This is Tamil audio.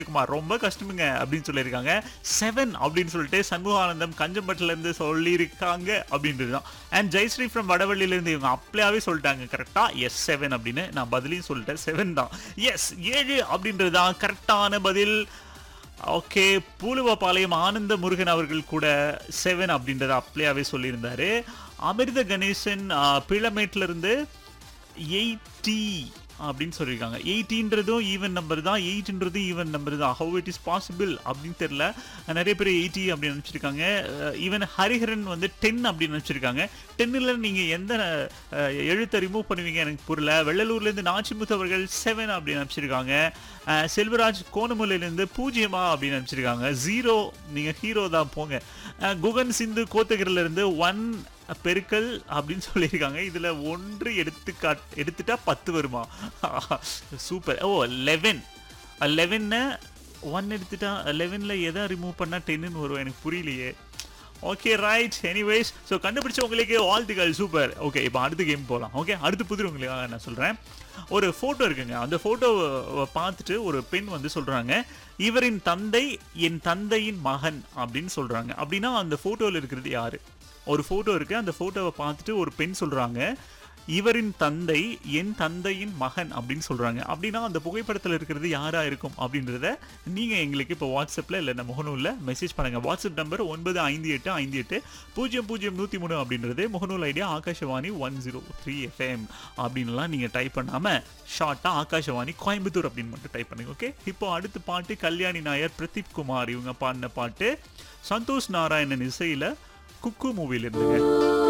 குமார் ரொம்ப கஷ்டமுங்க அப்படின்னு சொல்லியிருக்காங்க செவன் அப்படின்னு சொல்லிட்டு சண்முகானந்தம் கஞ்சம்பட்டுல இருந்து சொல்லியிருக்காங்க அப்படின்றது தான் அண்ட் ஜெயஸ்ரீ ஃப்ரம் வடவள்ளியில இருந்து இவங்க அப்படியாவே சொல்லிட்டாங்க கரெக்டா எஸ் செவன் அப்படின்னு நான் பதிலையும் சொல்லிட்டேன் செவன் தான் எஸ் ஏழு அப்படின்றது தான் கரெக்டான பதில் ஓகே பூலுவபாளையம் ஆனந்த முருகன் அவர்கள் கூட செவன் அப்படின்றத அப்படியாவே சொல்லியிருந்தாரு அமிர்த கணேசன் பிளமேட்ல இருந்து எயிட்டி அப்படின்னு சொல்லியிருக்காங்க எயிட்டின்றதும் ஈவன் நம்பர் தான் எயிட்ன்றதும் ஈவன் நம்பர் தான் ஹவு இட் இஸ் பாசிபிள் அப்படின்னு தெரியல நிறைய பேர் எயிட்டி அப்படின்னு நினச்சிருக்காங்க ஈவன் ஹரிஹரன் வந்து டென் அப்படின்னு நினச்சிருக்காங்க டென்னில் நீங்கள் எந்த அஹ், எழுத்தை ரிமூவ் பண்ணுவீங்க எனக்கு புரியல வெள்ளலூர்லேருந்து நாச்சிமுத்து அவர்கள் செவன் அப்படின்னு நினச்சிருக்காங்க செல்வராஜ் கோணமலையிலேருந்து பூஜ்ஜியமா அப்படின்னு நினச்சிருக்காங்க ஜீரோ நீங்கள் ஹீரோ தான் போங்க அஹ், குகன் சிந்து கோத்தகிரில இருந்து ஒன் பெருக்கல் அப்படின்னு சொல்லியிருக்காங்க இதுல ஒன்று எடுத்துக்காட் எடுத்துட்டா பத்து வருமா சூப்பர் ஓ லெவன் லெவன்னு ஒன் எடுத்துட்டா லெவனில் எதை ரிமூவ் பண்ணால் டென்னு வரும் எனக்கு புரியலையே ஓகே ரைட் எனிவேஸ் ஸோ கண்டுபிடிச்சவங்களுக்கு வாழ்த்துக்கள் சூப்பர் ஓகே இப்போ அடுத்த கேம் போகலாம் ஓகே அடுத்து புதிரவங்களுக்காக நான் சொல்கிறேன் ஒரு ஃபோட்டோ இருக்குங்க அந்த ஃபோட்டோவை பார்த்துட்டு ஒரு பெண் வந்து சொல்கிறாங்க இவரின் தந்தை என் தந்தையின் மகன் அப்படின்னு சொல்கிறாங்க அப்படின்னா அந்த ஃபோட்டோவில் இருக்கிறது யாரு ஒரு ஃபோட்டோ இருக்கு அந்த ஃபோட்டோவை பார்த்துட்டு ஒரு பெண் சொல்கிறாங்க இவரின் தந்தை என் தந்தையின் மகன் அப்படின்னு சொல்றாங்க அப்படின்னா அந்த புகைப்படத்தில் இருக்கிறது யாரா இருக்கும் அப்படின்றத நீங்க எங்களுக்கு இப்போ வாட்ஸ்அப்ல இல்லை முகநூல்ல மெசேஜ் பண்ணுங்க வாட்ஸ்அப் நம்பர் ஒன்பது ஐந்து எட்டு ஐந்து எட்டு பூஜ்ஜியம் பூஜ்ஜியம் நூத்தி மூணு அப்படின்றது முகநூல் ஐடியா Akashvani one zero three FM அப்படின்லாம் நீங்க டைப் பண்ணாம ஷார்ட்டா ஆகாஷவாணி கோயம்புத்தூர் அப்படின்னு மட்டும் டைப் பண்ணுங்க ஓகே இப்போ அடுத்த பாட்டு கல்யாணி நாயர் பிரதீப் குமார் இவங்க பாடின பாட்டு சந்தோஷ் நாராயணன் இசையில குக்கு மூவில இருந்துங்க